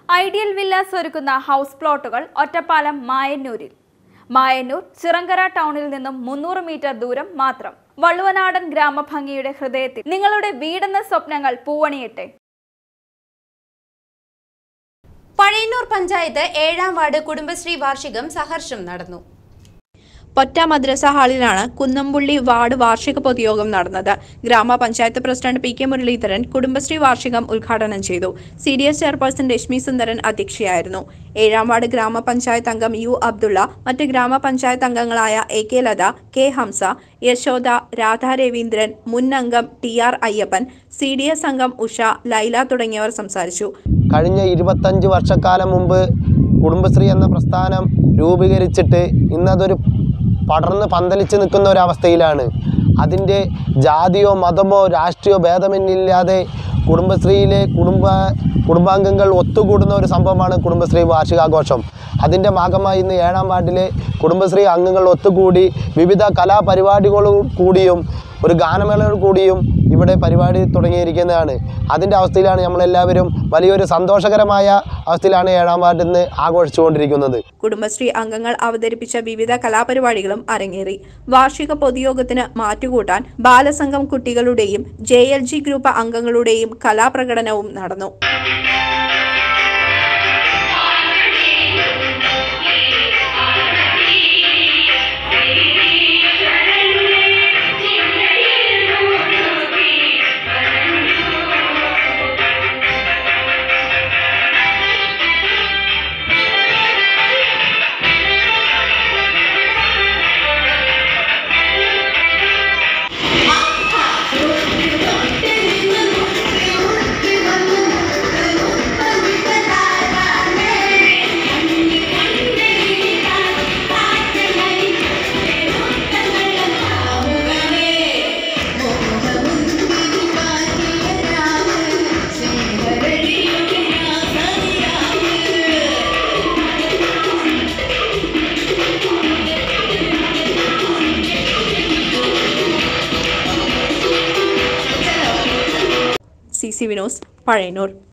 ideal villas ഒരുക്കുന്ന house പ്ലോട്ടുകൾ ഒറ്റപ്പാലം മായന്നൂരിൽ മായന്നൂർ ചിറങ്കര ടൗണിൽ നിന്നും മുന്നൂറ് മീറ്റർ ദൂരം മാത്രം വള്ളുവനാടൻ ഗ്രാമഭംഗിയുടെ ഹൃദയത്തിൽ നിങ്ങളുടെ വീടെന്ന സ്വപ്നങ്ങൾ പൂവണിയട്ടെ പഴയന്നൂർ പഞ്ചായത്ത് ഏഴാം വാർഡ് കുടുംബശ്രീ വാർഷികം സഹർഷം നടന്നു പൊറ്റ മദ്രസ ഹാളിലാണ് കുന്നംപുള്ളി വാർഡ് വാർഷിക പൊതുയോഗം നടന്നത് ഗ്രാമപഞ്ചായത്ത് president P K Muraleedharan Kudumbashree വാർഷികം ഉദ്ഘാടനം ചെയ്തു C D S chairperson Rashmi Sundaran അധ്യക്ഷയായിരുന്നു ഏഴാം വാർഡ് ഗ്രാമപഞ്ചായത്ത് അംഗം യു അബ്ദുള്ള മറ്റ് ഗ്രാമപഞ്ചായത്ത് അംഗങ്ങളായ A K Latha K Hamsa Yashoda Radha Raveendran മുൻ അംഗം T R Ayyappan C D S അംഗം ഉഷ ലൈല തുടങ്ങിയവർ സംസാരിച്ചു കഴിഞ്ഞ ഇരുപത്തഞ്ച് വർഷക്കാലം മുമ്പ് കുടുംബശ്രീ എന്ന പ്രസ്ഥാനം രൂപീകരിച്ചിട്ട് ഇന്നതൊരു പടർന്ന് പന്തലിച്ച് നിൽക്കുന്ന ഒരവസ്ഥയിലാണ് അതിൻ്റെ ജാതിയോ മതമോ രാഷ്ട്രീയോ ഭേദമെന്നില്ലാതെ കുടുംബശ്രീയിലെ കുടുംബ കുടുംബാംഗങ്ങൾ ഒത്തുകൂടുന്ന ഒരു സംഭവമാണ് കുടുംബശ്രീ വാർഷികാഘോഷം അതിൻ്റെ ഭാഗമായി ഇന്ന് ഏഴാം വാർഡിലെ കുടുംബശ്രീ അംഗങ്ങൾ ഒത്തുകൂടി വിവിധ കലാപരിപാടികളോട് കൂടിയും ഒരു ഗാനമേളയോട് കൂടിയും ഇവിടെ പരിപാടി തുടങ്ങിയിരിക്കുന്നതാണ് അതിൻ്റെ അവസ്ഥയിലാണ് നമ്മളെല്ലാവരും വലിയൊരു സന്തോഷകരമായ അവസ്ഥയിലാണ് ഏഴാം വാർഡിൽ നിന്ന് ആഘോഷിച്ചുകൊണ്ടിരിക്കുന്നത് കുടുംബശ്രീ അംഗങ്ങൾ അവതരിപ്പിച്ച വിവിധ കലാപരിപാടികളും അരങ്ങേറി വാർഷിക പൊതുയോഗത്തിന് മാറ്റുകൂട്ടാൻ ബാലസംഘം കുട്ടികളുടെയും ജെ എൽ ജി ഗ്രൂപ്പ് അംഗങ്ങളുടെയും കലാപ്രകടനവും നടന്നു സി സി വിനോസ് പഴയന്നൂർ